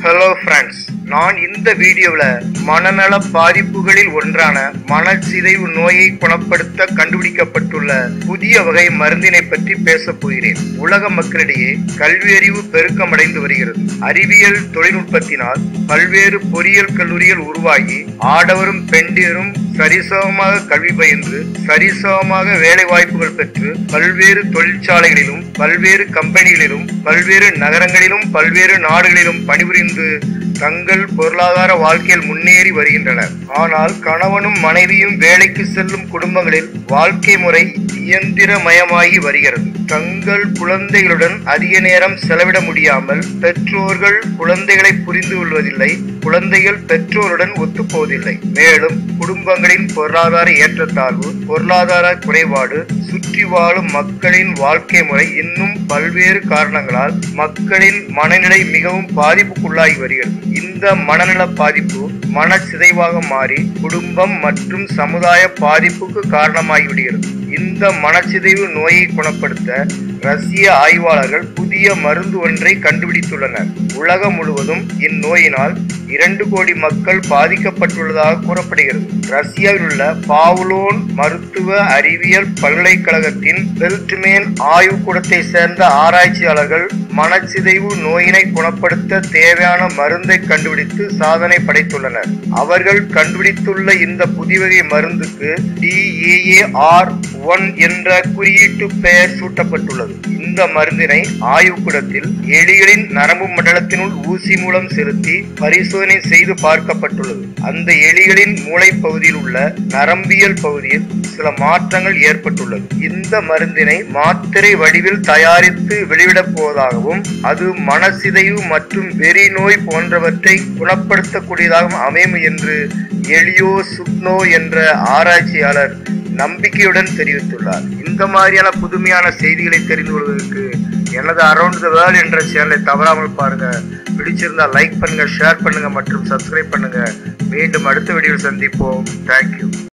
hello friends நான் இந்த வீடியோவில் மனநல பாதிப்புகளில் ஒன்றான மனச்சிதைவு நோயை குணப்படுத்த கண்டுபிடிக்கப்பட்டுள்ள புதிய வகை மருந்தினை பற்றி பேசப் போகிறேன் உலக மக்களிடையே கல்வியறிவு பெருக்கமடைந்து வருகிறது அறிவியல் தொழில்நுட்பத்தினால் பல்வேறு பொறியியல் கல்லூரிகள் உருவாகி ஆடவரும் பெண்டிரும் சரிசமமாக கல்வி பயின்று சரிசமமாக வேலை வாய்ப்புகள் பெற்று பல்வேறு தொழிற்சாலைகளிலும் பல்வேறு கம்பெனிகளிலும் பல்வேறு நகரங்களிலும் பல்வேறு நாடுகளிலும் பணிபுரிந்து தங்கள் பொருளாதார வாழ்க்கையில் முன்னேறி வருகின்றனர் ஆனால் கணவனும் மனைவியும் வேலைக்கு செல்லும் குடும்பங்களில் வாழ்க்கை முறை இயந்திரமயமாகி வருகிறது தங்கள் குழந்தைகளுடன் அதிக நேரம் செலவிட முடியாமல் பெற்றோர்கள் குழந்தைகளை புரிந்து கொள்வதில்லை குழந்தைகள் பெற்றோருடன் ஒத்துப்போவதில்லை மேலும் குடும்பங்களின் பொருளாதார ஏற்றத்தாழ்வு பொருளாதார குறைபாடு சுற்றி வாழும் மக்களின் வாழ்க்கை முறை இன்னும் பல்வேறு காரணங்களால் மக்களின் மனநிலை மிகவும் பாதிப்புக்குள்ளாகி வருகிறது இந்த மனநல பாதிப்பு மனச்சிதைவாக மாறி குடும்பம் மற்றும் சமுதாய பாதிப்புக்கு காரணமாகிவிடுகிறது இந்த மனச்சிதைவு நோயை குணப்படுத்த ரஷ்ய ஆய்வாளர்கள் புதிய மருந்து ஒன்றை கண்டுபிடித்துள்ளனர் உலகம் முழுவதும் இந்நோயினால் இரண்டு கோடி மக்கள் பாதிக்கப்பட்டுள்ளதாக கூறப்படுகிறது ரஷ்யாவில் உள்ள பாவ்லோன் மருத்துவ அறிவியல் பல்கலைக்கழகத்தின் பெல்ட்மேன் ஆய்வுக்கூடத்தை சேர்ந்த ஆராய்ச்சியாளர்கள் மனச்சிதைவு நோயினை குணப்படுத்த தேவையான மருந்தை கண்டுபிடித்து சாதனை படைத்துள்ளனர் அவர்கள் கண்டுபிடித்துள்ள இந்த புதிவகை மருந்துக்கு டிஏஏஆர் ஒன் என்ற குறியீட்டு பெயர் சூட்டப்பட்டுள்ளது இந்த மருந்தினை ஆய்வுக்கூடத்தில் எலிகளின் நரம்பு மண்டலத்தினுள் ஊசி மூலம் செலுத்தி பரிசோதனை செய்து பார்க்கப்பட்டுள்ளது அந்த எலிகளின் மூளை பகுதியில் உள்ள நரம்பியல் பகுதியில் சில மாற்றங்கள் ஏற்பட்டுள்ளது இந்த மருந்தினை மாத்திரை வடிவில் தயாரித்து வெளியிடப் போவதாகவும் அது மனசிதைவு மற்றும் வெறி நோய் போன்றவற்றை குணப்படுத்தக்கூடியதாகவும் அமையும் என்று எலியோ சுக்னோ என்ற ஆராய்ச்சியாளர் நம்பிக்கையுடன் தெரிவித்துள்ளார் இந்த மாதிரியான புதுமையான செய்திகளை தெரிந்து கொள்வதற்கு எனது அரௌண்ட் த வேர்ல்ட் என்ற சேனலை தவறாமல் பாருங்க பிடிச்சிருந்தா லைக் பண்ணுங்க ஷேர் பண்ணுங்க மற்றும் சப்ஸ்கிரைப் பண்ணுங்க மீண்டும் அடுத்த வீடியோவில் சந்திப்போம் தேங்க்யூ